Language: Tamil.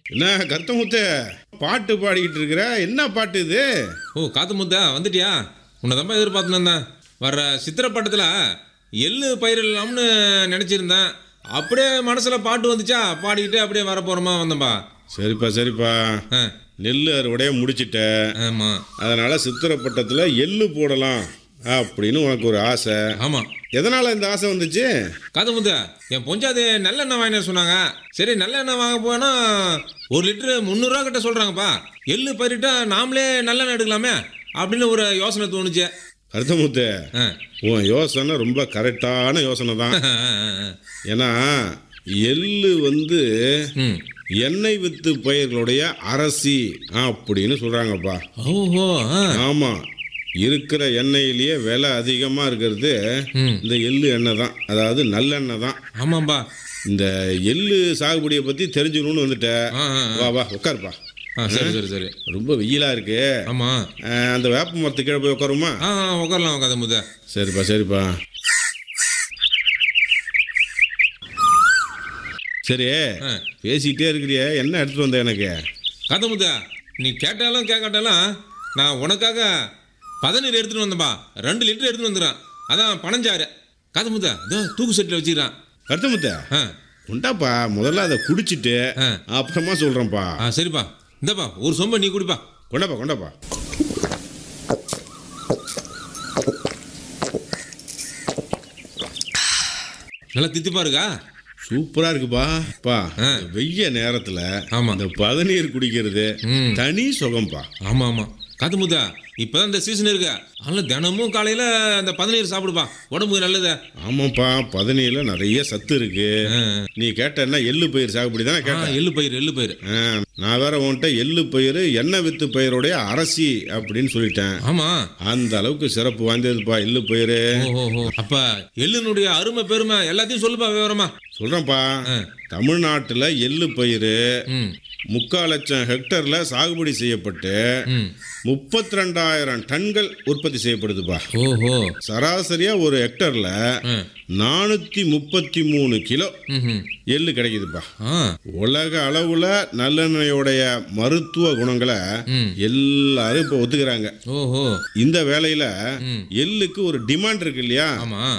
என்ன கருத்தமுத்த பாட்டு பாடிக்கிட்டு இருக்கிற என்ன பாட்டு இது ஓ காத்து முத்தா வந்துட்டியா உன்னை தான் எதிர்பார்த்துன்னு இருந்தேன் வர்ற சித்திரப்பட்டத்தில் எள்ளு பயிரிடலாம்னு நினச்சிருந்தேன் அப்படியே மனசில் பாட்டு வந்துச்சா பாடிக்கிட்டு அப்படியே வர போகிறோமா வந்தேன்பா சரிப்பா சரிப்பா ஆ நெல் அறுவடைய முடிச்சிட்ட ஆமாம் அதனால சித்திரப்பட்டத்தில் எள்ளு போடலாம் அப்படின்னு உனக்கு ஒரு ஆசை ஆமாம் எதனால இந்த ஆசை வந்துச்சு காது முத்தா என் பொஞ்சாது நல்லெண்ணெய் வாங்கின சொன்னாங்க சரி நல்லெண்ணெய் வாங்க போனா ஒரு லிட்டரு முந்நூறுரூவா கிட்ட சொல்கிறாங்கப்பா எள்ளு பயிரிட்டா நாமளே நல்லெண்ணெய் எடுக்கலாமே அப்படின்னு ஒரு யோசனை தோணுச்சு கருத்தமுத்த ஆ உன் யோசனை ரொம்ப கரெக்டான யோசனை தான் ஏன்னா எள்ளு வந்து ம் எண்ணெய் வித்து பயிர்களுடைய அரசி அப்படின்னு சொல்றாங்கப்பா ஓஹோ ஆ ஆமா இருக்கிற எண்ணெயிலேயே விலை அதிகமா இருக்கிறது ம் இந்த எள்ளு எண்ணெய் தான் அதாவது நல்லெண்ணெய் தான் ஆமாம்பா இந்த எள்ளு சாகுபடியை பத்தி தெரிஞ்சுக்கணும்னு வந்துட்ட ஆ ஆ ஆ. வா வா உட்காருப்பா ஆ சரி சரி சரி ரொம்ப வெயிலா இருக்கு ஆமாம் அஹ், அந்த வேப்ப மரத்து கீழே போய் உட்காருமா ஆ ஆ, உட்காரலாம் உட்காத முத சரிப்பா சரிப்பா சரி ஆ பேசிக்கிட்டே இருக்கிறியே என்ன எடுத்துட்டு வந்த எனக்கு கதை முத நீ கேட்டாலும் கேட்காட்டாலும் நான் உனக்காக பதநீர் எடுத்துட்டு வந்தேன்பா ரெண்டு லிட்டர் எடுத்துட்டு வந்துடுறேன் அதான் பனஞ்சாறு கதை முத இதோ தூக்கு செட்டில் வச்சுக்கிறான் கருத்தமுத்த ஆ உண்டாப்பா முதல்ல அதை குடிச்சிட்டு ஆ. அப்புறமா சொல்றேன்ப்பா ஆ சரிப்பா இந்தப்பா ஒரு சொம்ப நீ குடிப்பா கொண்டாப்பா கொண்டாப்பா நல்லா தித்திப்பா இருக்கா சூப்பரா இருக்குப்பா பா ஆ. இந்த வெய்ய நேரத்துல ஆமா. இந்த பதநீர் குடிக்கிறது ம் தனி சுகம்பா ஆமாம் ஆமாம் காத்து முத்தா இப்போதான் இந்த சீசன் இருக்கு அதனால தினமும் காலையில் அந்த பதநீர் சாப்பிடுப்பா உடம்புக்கு நல்லது ஆமாப்பா பதநீர்ல நிறைய சத்து இருக்கு ஆ, நீ கேட்டன்னா எள்ளு பயிர் சாகுபடி தானே ஆ, கேட்ட எள்ளு பயிர் எள்ளு பயிர் ஆ, நான் வேற உன்கிட்ட எள்ளு பயிர் எண்ணெய் வித்து பயிருடைய அரசி அப்படின்னு சொல்லிட்டேன் ஆமாம் அந்த அளவுக்கு சிறப்பு வாய்ந்ததுப்பா எள்ளு பயிர் ஓஹோ அப்ப எள்ளுனுடைய அருமை பெருமை எல்லாத்தையும் சொல்லுப்பா விவரமா சொல்றேன்ப்பா ஆ. தமிழ்நாட்டுல எள்ளு பயிர் ம் முக்கால் லட்சம் ஹெக்டர்ல சாகுபடி செய்யப்பட்டு ம் முப்பத்தி ரெண்டாயிரம் டன்கள் உற்பத்தி செய்யப்படுதுப்பா ஓஹோ சராசரியா ஒரு ஹெக்டர்ல ஆ நானூத்தி முப்பத்தி மூணு கிலோ ம் எள்ளு கிடைக்குதுப்பா ஆ உலக அளவுல நல்லெண்ணெயோடைய மருத்துவ குணங்களை ம் எல்லாரும் இப்போ ஒத்துக்கிறாங்க ஓஹோ இந்த வேலையில ம் எள்ளுக்கு ஒரு டிமாண்ட் இருக்கு இல்லையா ஆமா